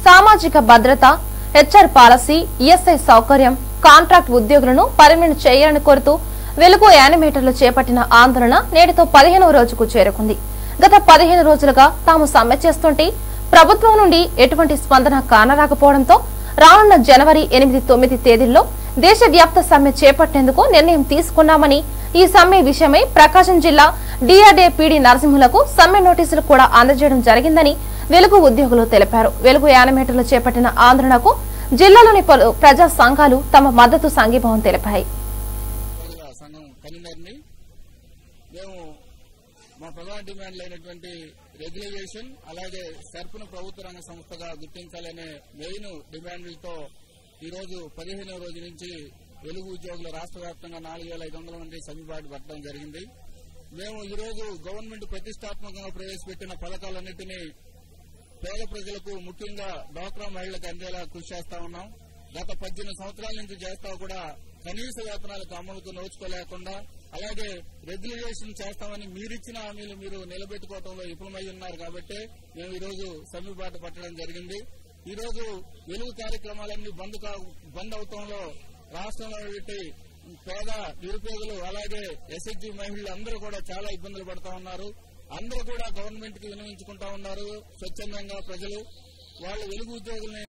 సామాజిక భద్రత HR policy ESI సౌకర్యం కాంట్రాక్ట్ ఉద్యోగులను పర్మనెంట్ చేయాలని కోరుతూ వెలుగు యానిమేటర్లు చేపట్టిన ఆందోళన నేటితో పదిహేనవ రోజుకు చేరుకుంది గత పదిహేను రోజులుగా తాము సమ్మె చేస్తుంటే ప్రభుత్వం నుండి ఎటువంటి స్పందన కానరాకపోవడంతో రానున్న జనవరి ఎనిమిది తొమ్మిది తేదీల్లో దేశవ్యాప్త సమ్మె చేపట్టేందుకు నిర్ణయం తీసుకున్నామని ఈ సమ్మె విషయమై ప్రకాశం జిల్లా డిఆర్డీ పీడీ నరసింహులకు సమ్మె నోటీసులు కూడా అందజేయడం జరిగిందని వెలుగు ఉద్యోగులు తెలిపారు వెలుగు యానిమేటర్లు చేపట్టిన ఆందోళనకు జిల్లాలోని పలు ప్రజా సంఘాలు తమ మద్దతు సంఘీభావం తెలిపాయి ఉద్యోగుల సంఘం కన్వీనర్ని మేము మా ప్రధాన డిమాండ్లు అయినటువంటి రెగ్యులేషన్ అలాగే సర్పును ప్రభుత్వ రంగ సంస్థగా గుర్తించాలనే మెయిన్ డిమాండ్లతో ఈ రోజు పదిహేనవ రోజు నుంచి వెలుగు ఉద్యోగులు రాష్ట్ర వ్యాప్తంగా నాలుగు వేల ఐదు వందల మంది సమ్మెబాటు పట్టడం జరిగింది మేము ఈ రోజు గవర్నమెంట్ ప్రతిష్టాత్మకంగా ప్రవేశపెట్టిన పథకాలన్నింటినీ పేద ప్రజలకు ముఖ్యంగా డ్వాక్రా మహిళలకు అందేలా కృషి చేస్తా ఉన్నాం గత పద్దెనిమిది సంవత్సరాల నుంచి చేస్తా కూడా కనీస వేతనాలకు అమలుకు నోచుకోలేకుండా అలాగే రెగ్యులేషన్ చేస్తామని మీరిచ్చిన హామీలు మీరు నిలబెట్టుకోవడంలో విఫలమై ఉన్నారు కాబట్టి మేము ఈ రోజు సమ్మెబాటు పట్టడం జరిగింది ఈ రోజు వెలుగు కార్యక్రమాలన్నీ బంద్ కా బంద్ అవటంలో రాష్ట్రంలో పెట్టి పేద నిరుపేదలు అలాగే ఎస్హెచ్జి మహిళలు అందరూ కూడా చాలా ఇబ్బందులు పడతా ఉన్నారు అందరూ కూడా గవర్నమెంట్ కి వినియోగించుకుంటా ఉన్నారు స్వచ్ఛందంగా ప్రజలు వాళ్ళు వెలుగు ఉద్యోగుల్ని